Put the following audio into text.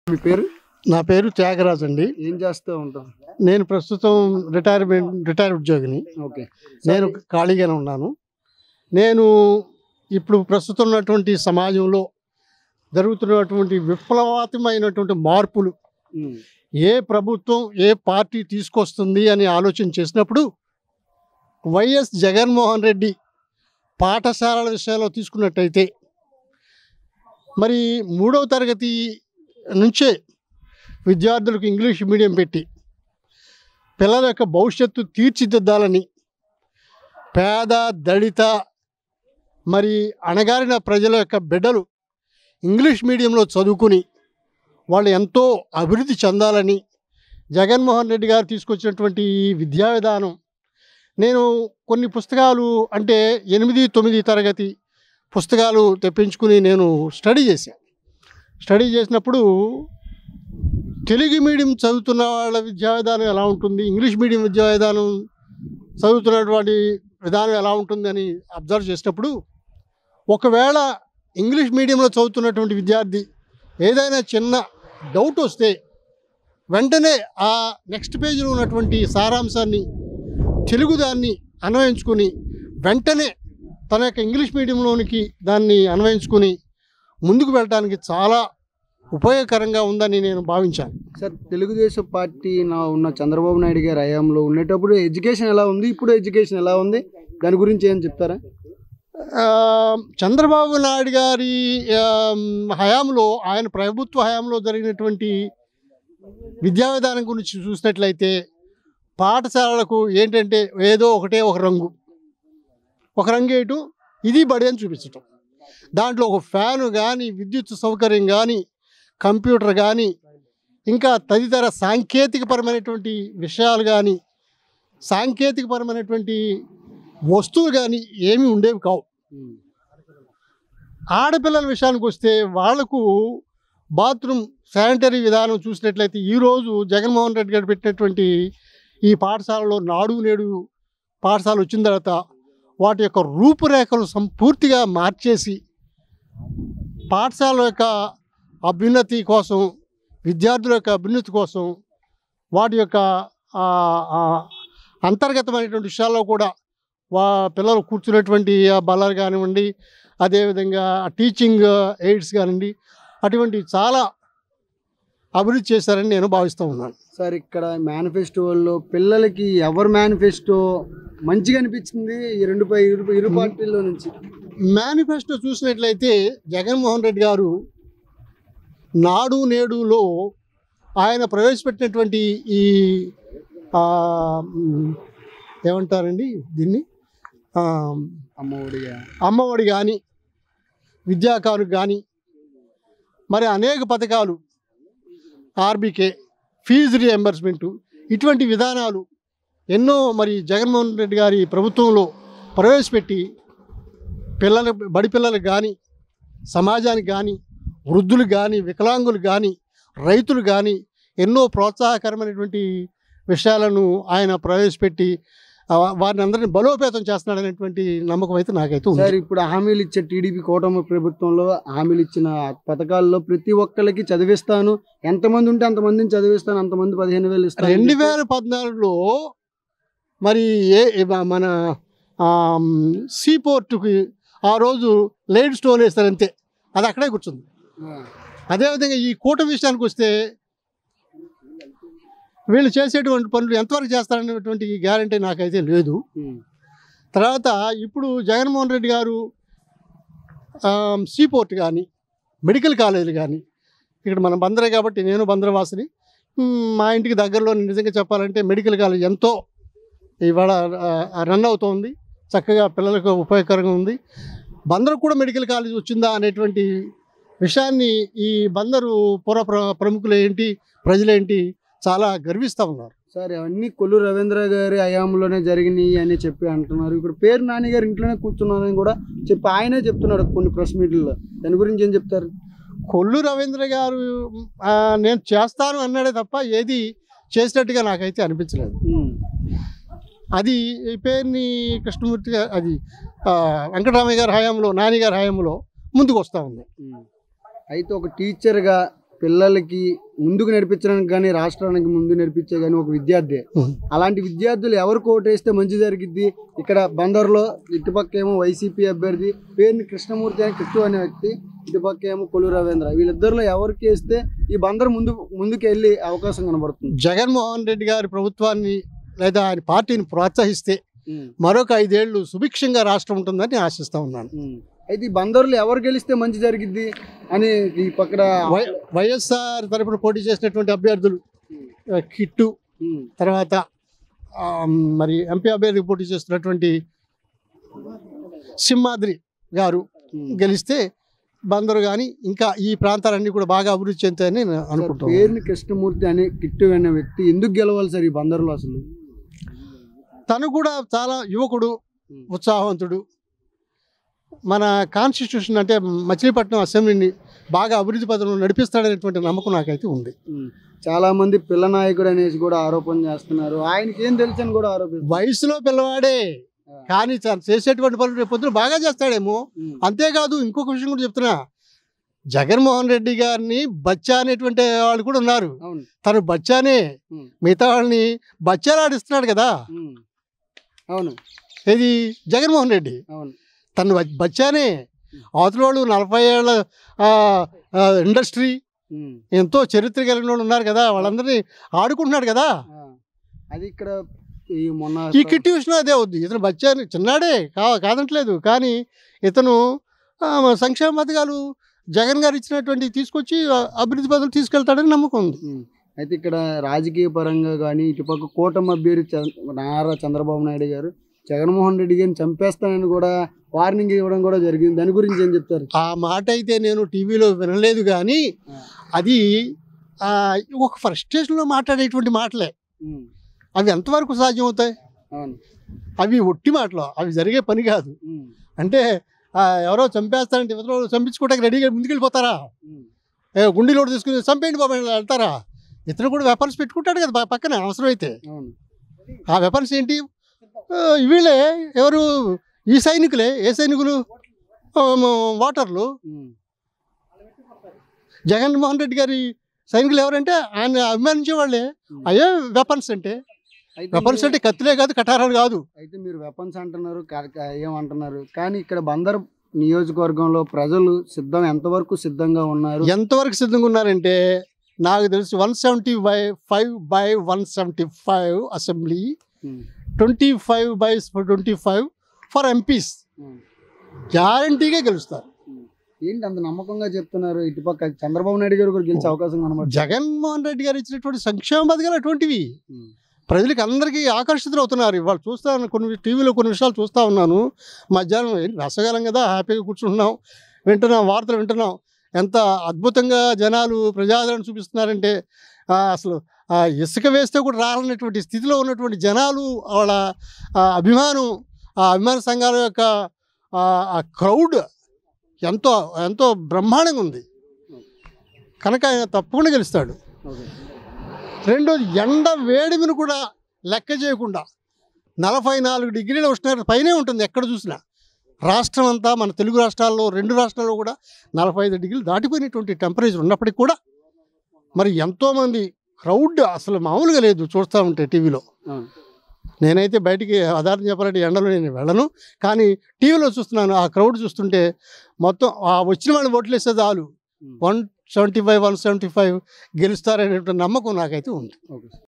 మీ పేరు నా పేరు త్యాగరాజ్ అండి ఏం చేస్తూ ఉంటాం నేను ప్రస్తుతం రిటైర్మెంట్ రిటైర్ ఉద్యోగిని ఓకే నేను ఖాళీగానే ఉన్నాను నేను ఇప్పుడు ప్రస్తుతం ఉన్నటువంటి సమాజంలో జరుగుతున్నటువంటి విప్లవాత్మకమైనటువంటి మార్పులు ఉమ్, ఏ ప్రభుత్వం ఏ పార్టీ తీసుకొస్తుంది అని ఆలోచన చేసినప్పుడు వైఎస్ జగన్మోహన్ రెడ్డి పాఠశాలల విషయంలో తీసుకున్నట్టయితే మరి మూడవ తరగతి నుంచే విద్యార్థులకు ఇంగ్లీష్ మీడియం పెట్టి పిల్లల యొక్క భవిష్యత్తు తీర్చిదిద్దాలని పేద దళిత మరి అణగారిన ప్రజల యొక్క బిడ్డలు ఇంగ్లీష్ మీడియంలో చదువుకుని వాళ్ళు ఎంతో అభివృద్ధి చెందాలని జగన్మోహన్ రెడ్డి గారు తీసుకొచ్చినటువంటి ఈ విద్యా విధానం నేను కొన్ని పుస్తకాలు అంటే ఎనిమిది తొమ్మిది తరగతి పుస్తకాలు తెప్పించుకుని నేను స్టడీ చేశాను స్టడీ చేసినప్పుడు తెలుగు మీడియం చదువుతున్న వాళ్ళ విద్యా విధానం ఎలా ఉంటుంది ఇంగ్లీష్ మీడియం విద్యా విధానం చదువుతున్నటువంటి విధానం ఎలా ఉంటుందని అబ్జర్వ్ చేసినప్పుడు ఒకవేళ ఇంగ్లీష్ మీడియంలో చదువుతున్నటువంటి విద్యార్థి ఏదైనా చిన్న డౌట్ వస్తే వెంటనే ఆ నెక్స్ట్ పేజీలో ఉన్నటువంటి సారాంశాన్ని తెలుగు దాన్ని అన్వయించుకుని వెంటనే తన యొక్క ఇంగ్లీష్ మీడియంలోనికి దాన్ని అన్వయించుకుని ముందుకు వెళ్ళడానికి చాలా ఉపయోగకరంగా ఉందని నేను భావించాను సార్ తెలుగుదేశం పార్టీ నా ఉన్న చంద్రబాబు నాయుడు గారి హయాంలో ఉండేటప్పుడు ఎడ్యుకేషన్ ఎలా ఉంది ఇప్పుడు ఎడ్యుకేషన్ ఎలా ఉంది దాని గురించి ఏం చెప్తారా ఆ, చంద్రబాబు నాయుడు గారి ఆ, హయాంలో ఆయన ప్రభుత్వ హయాంలో జరిగినటువంటి విద్యా విధానం గురించి చూసినట్లయితే పాఠశాలలకు ఏంటంటే ఏదో ఒకటే ఒక రంగు ఒక రంగు వేయటం ఇది బడి అని చూపించటం దాంట్లో ఒక ఫ్యాను కానీ విద్యుత్ సౌకర్యం కానీ కంప్యూటర్ కానీ ఇంకా తదితర సాంకేతికపరమైనటువంటి విషయాలు కానీ సాంకేతికపరమైనటువంటి వస్తువులు కానీ ఏమీ ఉండేవి కావు ఉమ్, ఆడపిల్లల విషయానికి వస్తే వాళ్లకు బాత్రూమ్ శానిటరీ విధానం చూసినట్లయితే ఈరోజు జగన్మోహన్ రెడ్డి గారు పెట్టినటువంటి ఈ పాఠశాలలో నాడు నేడు పాఠశాల వచ్చిన తర్వాత వాటి యొక్క రూపురేఖలు సంపూర్తిగా మార్చేసి పాఠశాల యొక్క అభ్యున్నతి కోసం విద్యార్థుల యొక్క అభ్యున్నతి కోసం వాటి యొక్క ఆ, ఆ, అంతర్గతమైనటువంటి విషయాల్లో కూడా వా పిల్లలు కూర్చున్నటువంటి ఆ బల్లలు కానివ్వండి అదేవిధంగా టీచింగ్ ఎయిడ్స్ కానివ్వండి అటువంటి చాలా అభివృద్ధి చేశారని నేను భావిస్తూ ఉన్నాను సార్ ఇక్కడ మేనిఫెస్టోల్లో పిల్లలకి ఎవరు మేనిఫెస్టో మంచిగా అనిపించింది ఈ రెండు పై ఇరు ఇరు పార్టీల్లో నుంచి మేనిఫెస్టో చూసినట్లయితే జగన్మోహన్ రెడ్డి గారు నాడు నేడులో ఆయన ప్రవేశపెట్టినటువంటి ఈ ఆ, మ్, ఏమంటారండి దీన్ని ఆ, అమ్మఒడిగా అమ్మఒడి కానీ విద్యాకారుకు కానీ మరి అనేక పథకాలు ఆర్బీకే ఫీజు రియంబర్స్మెంటు ఇటువంటి విధానాలు ఎన్నో మరి జగన్మోహన్ రెడ్డి గారి ప్రభుత్వంలో ప్రవేశపెట్టి పిల్లల బడి పిల్లలకు కానీ సమాజానికి కానీ వృద్ధులు కానీ వికలాంగులు కానీ రైతులు కానీ ఎన్నో ప్రోత్సాహకరమైనటువంటి విషయాలను ఆయన ప్రవేశపెట్టి ఆ, వారిని అందరినీ బలోపేతం చేస్తున్నాడనేటువంటి నమ్మకం అయితే నాకైతే ఉంది సార్ ఇప్పుడు హామీలు ఇచ్చే టీడీపీ కూటమి ప్రభుత్వంలో హామీలు ఇచ్చిన పథకాల్లో ప్రతి ఒక్కరికి చదివిస్తాను ఎంతమంది ఉంటే అంతమందిని చదివిస్తాను అంతమంది పదిహేను వేలు ఇస్తాను అని రెండు చెప్పి- వేల పద్నాలుగులో మరి ఏ ఏ- మన సీ పోర్టుకి ఆ రోజు లైడ్ స్టోన్ వేస్తారు అంతే అది అక్కడే కూర్చుంది ఆ, అదేవిధంగా ఈ కూట విషయానికి వస్తే వీళ్ళు చేసేటువంటి పనులు ఎంతవరకు చేస్తారనేటువంటి గ్యారంటీ నాకైతే లేదు ఉమ్, తర్వాత ఇప్పుడు జగన్మోహన్ రెడ్డి గారు సీ పోర్ట్ కానీ మెడికల్ కాలేజీలు కానీ ఇక్కడ మనం బందరే కాబట్టి నేను బందరవాసిని మ్, మా ఇంటికి దగ్గరలో నిజంగా చెప్పాలంటే మెడికల్ కాలేజ్ ఎంతో ఇవాళ రన్ అవుతోంది చక్కగా పిల్లలకు ఉపయోగకరంగా ఉంది బందరు కూడా మెడికల్ కాలేజ్ వచ్చిందా అనేటువంటి విషయాన్ని ఈ బందరు పుర ప్ర- ప్రముఖులు ఏంటి ప్రజలేంటి చాలా గర్విస్తూ ఉన్నారు సార్ అవన్నీ కొల్లు రవీంద్ర గారి హయాంలోనే జరిగినాయి అని చెప్పి అంటున్నారు ఇప్పుడు పేరు నాని గారు ఇంట్లోనే కూర్చున్నారని కూడా చెప్పి ఆయనే చెప్తున్నాడు కొన్ని ప్రెస్ మీట్లలో దాని గురించి ఏం చెప్తారు కొల్లు రవీంద్ర గారు ఆ, నేను చేస్తాను అన్నాడే తప్ప ఏది చేసినట్టుగా నాకైతే అనిపించలేదు ఉమ్, అది ఈ పేరుని కృష్ణమూర్తి గారు అది ఆ, వెంకటరామయ్య గారి హయాంలో నాని గారి హయాంలో ముందుకు వస్తూ ఉంది ఉమ్. అయితే ఒక టీచర్గా పిల్లలకి ముందుకు నడిపించడానికి కానీ రాష్ట్రానికి ముందు నడిపించే కానీ ఒక విద్యార్థి ఉమ్. అలాంటి విద్యార్థులు ఎవరికి ఓటేస్తే మంచి జరిగిద్ది ఇక్కడ బందర్లో ఇటుపక్క ఏమో వైసీపీ అభ్యర్థి పేరుని కృష్ణమూర్తి అని కృష్ణ అనే వ్యక్తి ఇటుపక్క ఏమో కొలు రవీంద్ర వీళ్ళిద్దరిలో ఎవరికి వేస్తే ఈ బందర్ ముందు ముందుకు వెళ్ళే అవకాశం కనబడుతుంది జగన్మోహన్ రెడ్డి గారి ప్రభుత్వాన్ని లేదా ఆయన పార్టీని ప్రోత్సహిస్తే ఉమ్, మరొక ఐదేళ్లు సుభిక్షంగా రాష్ట్రం ఉంటుందని నేను ఆశిస్తా ఉన్నాను ఉమ్. అయితే ఈ బందర్లో ఎవరు గెలిస్తే మంచి జరిగిద్ది అని ఈ పక్కన వై వైఎస్ఆర్ తరపున పోటీ చేసినటువంటి అభ్యర్థులు ఆ, కిట్టు ఉమ్, తర్వాత ఆ, మరి ఎంపీ అభ్యర్థికి పోటీ చేస్తున్నటువంటి సింహాద్రి గారు ఉమ్. గెలిస్తే బందరు కానీ ఇంకా ఈ ప్రాంతాలన్నీ కూడా బాగా అభివృద్ధి చెందుతాయని నేను సార్, అనుకుంటున్నాను పేరుని కృష్ణమూర్తి అనే కిట్టు అనే వ్యక్తి ఎందుకు గెలవాలి సార్ ఈ బందర్లో అసలు తను కూడా చాలా యువకుడు ఉత్సాహవంతుడు మన కాన్స్టిట్యూషన్ అంటే మచిలీపట్నం అసెంబ్లీని బాగా అభివృద్ధి పథంలో నడిపిస్తాడనేటువంటి నమ్మకం నాకైతే ఉంది ఉమ్. చాలా మంది పిల్ల నాయకుడు అనేసి కూడా ఆరోపణ చేస్తున్నారు ఆయనకి ఏం తెలుసు అని కూడా ఆరోపిస్తారు వయసులో పిల్లవాడే కానీ తను చేసేటువంటి పనులు రేపు పొద్దున బాగా చేస్తాడేమో ఉమ్, అంతేకాదు ఇంకొక విషయం కూడా చెప్తున్నా జగన్మోహన్ రెడ్డి గారిని బచ్చా అనేటువంటి వాళ్ళు కూడా ఉన్నారు అవును తను బచ్చానే ఉమ్, మిగతా వాళ్ళని బచ్చాలాడిస్తున్నాడు కదా ఉమ్. అవును ఇది జగన్మోహన్ రెడ్డి అవును తను బ- బచ్చానే అవతల వాళ్ళు నలభై ఏళ్ళ ఆ, ఆ, ఇండస్ట్రీ ఉమ్, ఎంతో చరిత్ర కలిగిన వాళ్ళు ఉన్నారు కదా వాళ్ళందరినీ ఆడుకుంటున్నాడు కదా ఆ. అది ఇక్కడ ఈ మొన్న ఈ కిట్టి విషయం అదే అవుద్ది ఇతను బచ్చాని చిన్నాడే కా కాదంటలేదు కానీ ఇతను ఆ, సంక్షేమ పథకాలు జగన్ గారు ఇచ్చినటువంటి తీసుకొచ్చి ఆ, అభివృద్ధి పథకాలు తీసుకెళ్తాడని నమ్మకం ఉంది ఉమ్. అయితే ఇక్కడ రాజకీయ పరంగా కానీ ఇటుపక్క కూటమి అభ్యర్థి చంద్ర- నారా చంద్రబాబు నాయుడు గారు జగన్మోహన్ రెడ్డి గారిని చంపేస్తానని కూడా వార్నింగ్ ఇవ్వడం కూడా జరిగింది దాని గురించి ఏం చెప్తారు ఆ మాట అయితే నేను టీవీలో వినలేదు కానీ అది ఆ, ఒక ఫ్రస్ట్రేషన్లో మాట్లాడేటువంటి మాటలే ఉమ్, అవి ఎంతవరకు సాధ్యం అవుతాయి అవును అవి ఒట్టి మాటలు అవి జరిగే పని కాదు ఉమ్, అంటే ఆ, ఎవరో చంపేస్తారంటే ఇవతల వాళ్ళు చంపించుకోవడానికి రెడీగా ముందుకెళ్ళిపోతారా ఉమ్, ఏ, గుండెలోడు తీసుకుని చంపేయండి బాబా అని వెళ్తారా ఇతను కూడా వెపన్స్ పెట్టుకుంటాడు కదా ప- పక్కన అవసరమైతే అవును ఆ వెపన్స్ ఏంటి ఆ, వీళ్ళే ఎవరు ఈ సైనికులే ఏ సైనికులు ఆ, మ- వాటర్లు ఉమ్, జగన్మోహన్ రెడ్డి గారి సైనికులు ఎవరంటే ఆయన అభిమానించే వాళ్ళే అయ్యే వెపన్స్ అంటే అయితే వెపన్స్ మీరు- అంటే కత్తిలే కాదు కటారాలు కాదు అయితే మీరు వెపన్స్ అంటున్నారు కా- కా- ఏమంటున్నారు కానీ ఇక్కడ బందర్ నియోజకవర్గంలో ప్రజలు సిద్ధం ఎంతవరకు సిద్ధంగా ఉన్నారు ఎంతవరకు సిద్ధంగా ఉన్నారంటే నాకు తెలిసి one seventy by five by one seventy five assembly um, twenty five by twenty five for MPs um, గ్యారంటీగా గెలుస్తారు ఉమ్. ఏంటి అంత నమ్మకంగా చెప్తున్నారు ఇటుపక్క చంద్రబాబు నాయుడు గారు కూడా గెలిచే అవకాశం కనబడుతుంది జగన్మోహన్ రెడ్డి గారు ఇచ్చినటువంటి సంక్షేమ పథకాలు అటువంటివి ఉమ్, ప్రజలకు అందరికీ ఆకర్షితులు అవుతున్నారు ఇవాళ చూస్తాను కొన్ని టీవీలో కొన్ని విషయాలు చూస్తూ ఉన్నాను మధ్యాహ్నం ఏంటి వేసవకాలం కదా హ్యాపీగా కూర్చుంటున్నాం వింటున్నాం వార్తలు వింటున్నాం ఎంత అద్భుతంగా జనాలు ప్రజాదరణ చూపిస్తున్నారంటే ఆ, అసలు ఆ ఇసుక వేస్తే కూడా రాలన్నటువంటి స్థితిలో ఉన్నటువంటి జనాలు వాళ్ళ ఆ అభిమానం ఆ అభిమాన సంఘాల యొక్క ఆ- ఆ క్రౌడ్ ఎంతో ఎంతో బ్రహ్మాండంగా ఉంది కనుక ఆయన తప్పకుండా గెలుస్తాడు ఓకే రెండోది ఎండ వేడిమిని కూడా లెక్క చేయకుండా నలభై నాలుగు డిగ్రీల ఉష్ణోగ్రత పైనే ఉంటుంది ఎక్కడ చూసినా రాష్ట్రం అంతా మన తెలుగు రాష్ట్రాల్లో రెండు రాష్ట్రాల్లో కూడా నలభై ఐదు డిగ్రీలు దాటిపోయినటువంటి టెంపరేచర్ ఉన్నప్పటికీ కూడా మరి ఎంతోమంది క్రౌడ్ అసలు మామూలుగా లేదు చూస్తూ ఉంటే టీవీలో అవును. నేనైతే బయటికి ఆధారం చెప్పాలంటే ఎండలో నేను వెళ్ళను కానీ టీవీలో చూస్తున్నాను ఆ క్రౌడ్ చూస్తుంటే మొత్తం ఆ వచ్చిన వాళ్ళు ఓట్లు వేస్తే చాలు um, one seventy five one seventy five గెలుస్తారనేటువంటి నమ్మకం నాకైతే ఉంది ఓకే